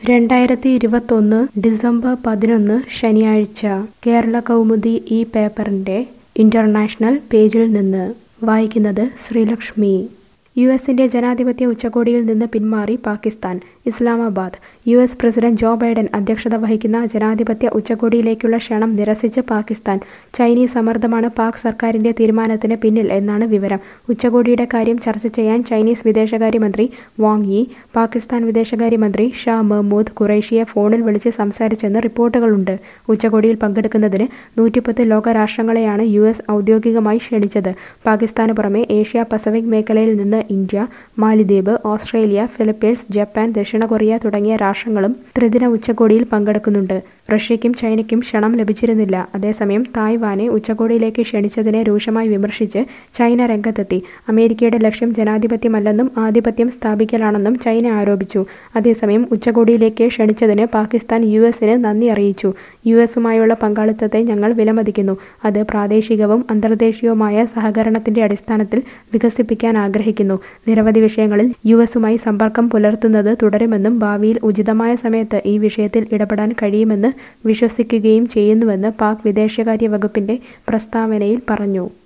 രണ്ടായിരത്തി ഇരുപത്തൊന്ന് ഡിസംബർ പതിനൊന്ന് ശനിയാഴ്ച കേരള കൗമുദി ഈ പേപ്പറിൻ്റെ ഇൻ്റർനാഷണൽ പേജിൽ നിന്ന് വായിക്കുന്നത് ശ്രീലക്ഷ്മി യു എസിന്റെ ജനാധിപത്യ ഉച്ചകോടിയിൽ നിന്ന് പിന്മാറി Pakistan Islamabad U S president Joe Biden അധ്യക്ഷത വഹിക്കുന്ന ജനാധിപത്യ ഉച്ചകോടിയിലേക്കുള്ള ക്ഷണം നിരസിച്ച് പാകിസ്ഥാൻ ചൈനീസ് സമ്മർദ്ദമാണ് പാക് സർക്കാരിന്റെ തീരുമാനത്തിന് പിന്നിൽ എന്നാണ് വിവരം ഉച്ചകോടിയുടെ കാര്യം ചർച്ച ചെയ്യാൻ ചൈനീസ് വിദേശകാര്യമന്ത്രി വാങ് യി പാകിസ്ഥാൻ വിദേശകാര്യമന്ത്രി ഷാ മഹ്മൂദ് ഖുറൈഷിയെ ഫോണിൽ വിളിച്ച് സംസാരിച്ചെന്ന് റിപ്പോർട്ടുകളുണ്ട് ഉച്ചകോടിയിൽ പങ്കെടുക്കുന്നതിന് നൂറ്റിപ്പത്ത് ലോകരാഷ്ട്രങ്ങളെയാണ് യു എസ് ഔദ്യോഗികമായി ക്ഷണിച്ചത് പാകിസ്ഥാന് പുറമെ ഏഷ്യ പസഫിക് മേഖലയിൽ നിന്ന് ഇന്ത്യ മാലിദ്വീപ് ഓസ്ട്രേലിയ ഫിലിപ്പീൻസ് ജപ്പാൻ ദക്ഷിണ കൊറിയ തുടങ്ങിയ രാഷ്ട്രങ്ങളും ത്രിദിന ഉച്ചകോടിയിൽ പങ്കെടുക്കുന്നുണ്ട് റഷ്യയ്ക്കും ചൈനയ്ക്കും ക്ഷണം ലഭിച്ചിരുന്നില്ല അതേസമയം തായ്വാനെ ഉച്ചകോടിയിലേക്ക് ക്ഷണിച്ചതിനെ രൂക്ഷമായി വിമർശിച്ച് ചൈന രംഗത്തെത്തി അമേരിക്കയുടെ ലക്ഷ്യം ജനാധിപത്യമല്ലെന്നും ആധിപത്യം സ്ഥാപിക്കലാണെന്നും ചൈന ആരോപിച്ചു അതേസമയം ഉച്ചകോടിയിലേക്ക് ക്ഷണിച്ചതിന് പാകിസ്ഥാൻ യു എസിന് നന്ദി അറിയിച്ചു യു എസുമായുള്ള പങ്കാളിത്തത്തെ ഞങ്ങൾ വിലമതിക്കുന്നു അത് പ്രാദേശികവും അന്തർദേശീയവുമായ സഹകരണത്തിന്റെ അടിസ്ഥാനത്തിൽ വികസിപ്പിക്കാൻ ആഗ്രഹിക്കുന്നു നിരവധി വിഷയങ്ങളിൽ യു എസുമായി സമ്പർക്കം പുലർത്തുന്നത് തുടരുമെന്നും ഭാവിയിൽ ഉചിതമായ സമയത്ത് ഈ വിഷയത്തിൽ ഇടപെടാൻ കഴിയുമെന്ന് വിശ്വസിക്കുകയും ചെയ്യുന്നുവെന്ന് പാക് വിദേശകാര്യ വകുപ്പിന്റെ പ്രസ്താവനയിൽ പറഞ്ഞു